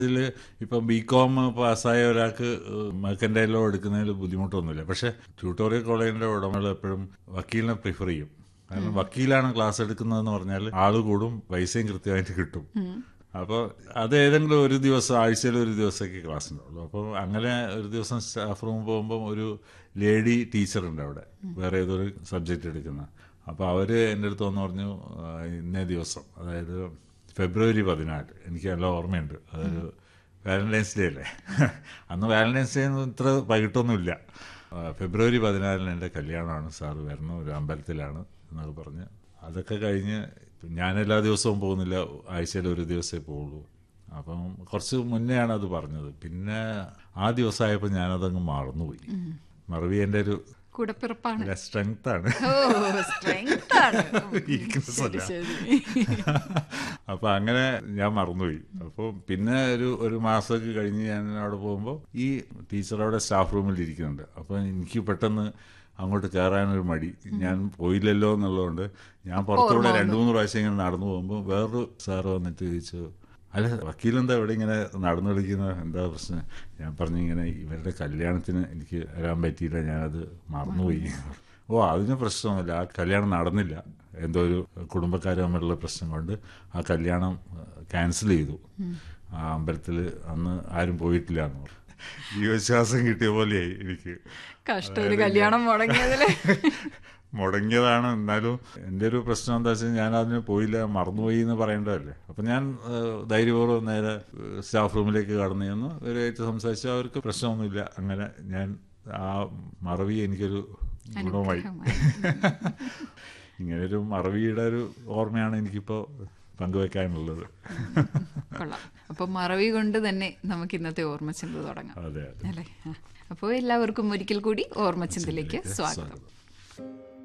ഇതിൽ ഇപ്പം B com പാസ്സായ ഒരാൾക്ക് മെർക്കൻഡൈലോ എടുക്കുന്നതിൽ ബുദ്ധിമുട്ടൊന്നുമില്ല പക്ഷെ ട്യൂട്ടോറിയൽ കോളേജിന്റെ ഉടമകൾ എപ്പോഴും വക്കീലിനെ പ്രിഫർ ചെയ്യും കാരണം വക്കീലാണ് ക്ലാസ് എടുക്കുന്നതെന്ന് പറഞ്ഞാൽ ആള് കൂടും പൈസയും കൃത്യമായിട്ട് കിട്ടും അപ്പോൾ അത് ഏതെങ്കിലും ഒരു ദിവസം ആഴ്ചയിൽ ഒരു ദിവസമൊക്കെ ക്ലാസ് ഉണ്ടാവുള്ളൂ അപ്പോൾ അങ്ങനെ ഒരു ദിവസം സ്റ്റാഫ് റൂം പോകുമ്പോൾ ഒരു ലേഡി ടീച്ചർ ഉണ്ട് അവിടെ വേറെ ഏതൊരു സബ്ജക്റ്റ് എടുക്കുന്ന അപ്പോൾ അവർ എൻ്റെ അടുത്ത് വന്ന് പറഞ്ഞു ആ, ഇന്നേ ദിവസം അതായത് ഫെബ്രുവരി പതിനാല് എനിക്ക് നല്ല ഓർമ്മയുണ്ട് അതൊരു വാലന്റൈൻസ് ഡേ അല്ലേ അന്ന് വാലന്റൈൻസ് ഡേ ഒന്നും ഇത്ര വൈകിട്ടൊന്നുമില്ല ആ, ഫെബ്രുവരി പതിനാലിന് എൻ്റെ കല്യാണമാണ് സാറ് വരണം ഒരു അമ്പലത്തിലാണ് എന്നൊക്കെ പറഞ്ഞ് അതൊക്കെ കഴിഞ്ഞ് ഞാൻ എല്ലാ ദിവസവും പോകുന്നില്ല ആഴ്ചയിൽ ഒരു ദിവസമേ പോവുള്ളൂ അപ്പം കുറച്ച് മുന്നെയാണ് അത് പറഞ്ഞത് പിന്നെ ആ ദിവസമായപ്പോൾ ഞാനതങ്ങ് മറന്നുപോയി മറവി എൻ്റെ ഒരു കൂടപ്പിറപ്പാണ് സ്ട്രെങ്ത് ആണ് ഓ സ്ട്രെങ്ത് ആണ് Weakness ശരി അല്ല. ശരി അപ്പൊ അങ്ങനെ ഞാൻ മറന്നുപോയി അപ്പോൾ പിന്നെ ഒരു ഒരു മാസമൊക്കെ കഴിഞ്ഞ് ഞാൻ അവിടെ പോകുമ്പോൾ ഈ ടീച്ചർ അവിടെ സ്റ്റാഫ് റൂമിൽ ഇരിക്കുന്നുണ്ട് അപ്പോൾ എനിക്ക് പെട്ടെന്ന് അങ്ങോട്ട് കയറാനൊരു മടി ഞാൻ പോയില്ലല്ലോ എന്നുള്ളതുകൊണ്ട് ഞാൻ പുറത്തൂടെ രണ്ടു മൂന്ന് പ്രാവശ്യം ഇങ്ങനെ നടന്നു പോകുമ്പോൾ വേറൊരു സാറ് വന്നിട്ട് ചോദിച്ചു അല്ല വക്കീലെന്താ ഇവിടെ ഇങ്ങനെ നടന്നു കളിക്കുന്നത് എന്താ പ്രശ്നം ഞാൻ പറഞ്ഞു ഇങ്ങനെ ഇവരുടെ കല്യാണത്തിന് എനിക്ക് വരാൻ പറ്റിയില്ല ഞാനത് മറന്നുപോയി ഓ അതിന് പ്രശ്നമൊന്നുമില്ല ആ കല്യാണം നടന്നില്ല എന്തോ ഒരു കുടുംബക്കാർ തമ്മിലുള്ള പ്രശ്നം കൊണ്ട് ആ കല്യാണം ക്യാൻസൽ ചെയ്തു ആ അമ്പലത്തിൽ അന്ന് ആരും പോയിട്ടില്ല എന്ന് പറഞ്ഞു ജീവവിശ്വാസം കിട്ടിയ പോലെയായി എനിക്ക് കഷ്ടം ഒരു കല്യാണം മുടങ്ങിയതില് മുടങ്ങിയതാണ് എന്നാലും എൻ്റെ ഒരു പ്രശ്നം എന്താ വെച്ചാൽ ഞാൻ അതിന് പോയില്ല മറന്നുപോയി എന്ന് പറയേണ്ടതല്ലേ അപ്പം ഞാൻ ഏഹ്, ധൈര്യപൂർവ്വം നേരെ ഏഹ്, സ്റ്റാഫ് റൂമിലേക്ക് കടന്നു ചെന്നു ഇവരായിട്ട് സംസാരിച്ചു അവർക്ക് പ്രശ്നമൊന്നുമില്ല അങ്ങനെ ഞാൻ ആ മറവി എനിക്കൊരു ഗുണമായി ഇങ്ങനൊരു മറവിയുടെ ഒരു ഓർമ്മയാണ് എനിക്കിപ്പോൾ പങ്കുവെക്കാനുള്ളത് കൊള്ളാം അപ്പൊ മറവി കൊണ്ട് തന്നെ നമുക്ക് ഇന്നത്തെ ഓർമ്മച്ചിന്ത തുടങ്ങാം അതെ അതെ അല്ലേ അപ്പോൾ എല്ലാവർക്കും ഒരിക്കൽ കൂടി ഓർമ്മച്ചിന്തയിലേക്ക് സ്വാഗതം